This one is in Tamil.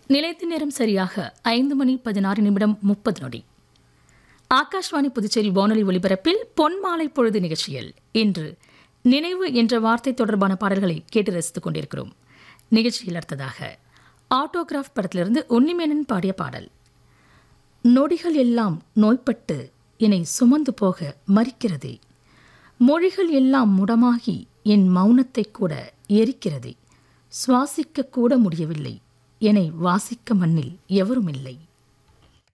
நிலையத்தின் நேரம் சரியாக ஐந்து மணி பதினாறு நிமிடம் முப்பது நொடி ஆகாஷ்வாணி புதுச்சேரி வானொலி ஒலிபரப்பில் பொன்மாலை பொழுது நிகழ்ச்சியில் இன்று நினைவு என்ற வார்த்தை தொடர்பான பாடல்களை கேட்டு ரசித்துக் கொண்டிருக்கிறோம் நிகழ்ச்சியில் அடுத்ததாக ஆட்டோகிராஃப் படத்திலிருந்து உன்னிமேனன் பாடிய பாடல் நொடிகள் எல்லாம் நோய்பட்டு என்னை சுமந்து போக மறிக்கிறதே மொழிகள் எல்லாம் முடமாகி என் மௌனத்தை கூட எரிக்கிறதே சுவாசிக்க கூட முடியவில்லை என்னை வாசிக்க மண்ணில் எவரும் இல்லை